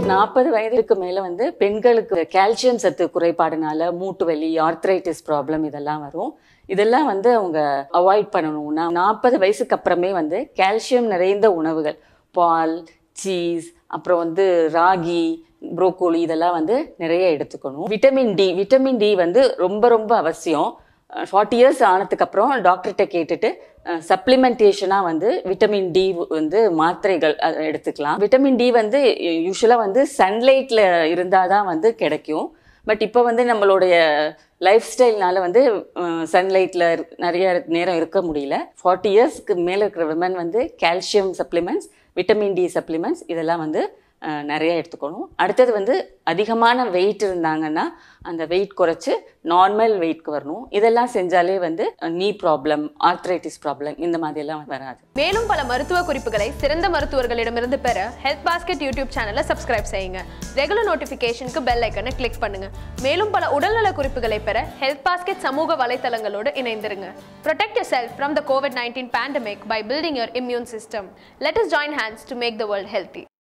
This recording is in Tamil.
நாற்பது வயதுக்கு மேல வந்து பெண்களுக்கு கால்சியம் சத்து குறைபாடுனால மூட்டு வலி ஆர்த்ரைட்டிஸ் ப்ராப்ளம் இதெல்லாம் வரும் இதெல்லாம் வந்து அவங்க அவாய்ட் பண்ணணும்னா நாற்பது வயசுக்கு அப்புறமே வந்து கால்சியம் நிறைந்த உணவுகள் பால் சீஸ் அப்புறம் வந்து ராகி புரோக்கோலி இதெல்லாம் வந்து நிறைய எடுத்துக்கணும் விட்டமின் டி விட்டமின் டி வந்து ரொம்ப ரொம்ப அவசியம் ஃபார்ட்டி இயர்ஸ் ஆனதுக்கு அப்புறம் டாக்டர்கிட்ட கேட்டுட்டு சப்ளிமெண்டேஷனாக வந்து விட்டமின் டி வந்து மாத்திரைகள் அஹ், எடுத்துக்கலாம் விட்டமின் டி வந்து யூஸ்வலாக வந்து சன்லைட்டில் இருந்தால் தான் வந்து கிடைக்கும் பட் இப்போ வந்து நம்மளுடைய லைஃப் ஸ்டைல்னால வந்து சன்லைட்டில் நிறைய நேரம் இருக்க முடியல ஃபார்ட்டி இயர்ஸ்க்கு மேலே இருக்கிற விமன் வந்து calcium supplements vitamin D supplements இதெல்லாம் வந்து அஹ், நிறைய எடுத்துக்கணும் அடுத்தது வந்து அதிகமான வெயிட் இருந்தாங்கன்னா அந்த வெயிட் குறைச்சு நார்மல் வெயிட்க்கு வரணும் இதெல்லாம் செஞ்சாலே வந்து நீ ப்ராப்ளம் ஆர்த்ரைட்டிஸ் ப்ராப்ளம் இந்த மாதிரியெல்லாம் வராது மேலும் பல மருத்துவ குறிப்புகளை சிறந்த மருத்துவர்களிடமிருந்து பெற ஹெல்த் பாஸ்கெட் யூடியூப் சேனலை சப்ஸ்கிரைப் செய்யுங்க ரெகுலர் நோட்டிஃபிகேஷனுக்கு பெல் ஐக்கனை கிளிக் பண்ணுங்க மேலும் பல உடல்நல குறிப்புகளை பெற ஹெல்த் பாஸ்கெட் சமூக வலைத்தளங்களோடு இணைந்திருங்க protect yourself from the COVID nineteen pandemic by building your immune system let us join hands to make the world healthy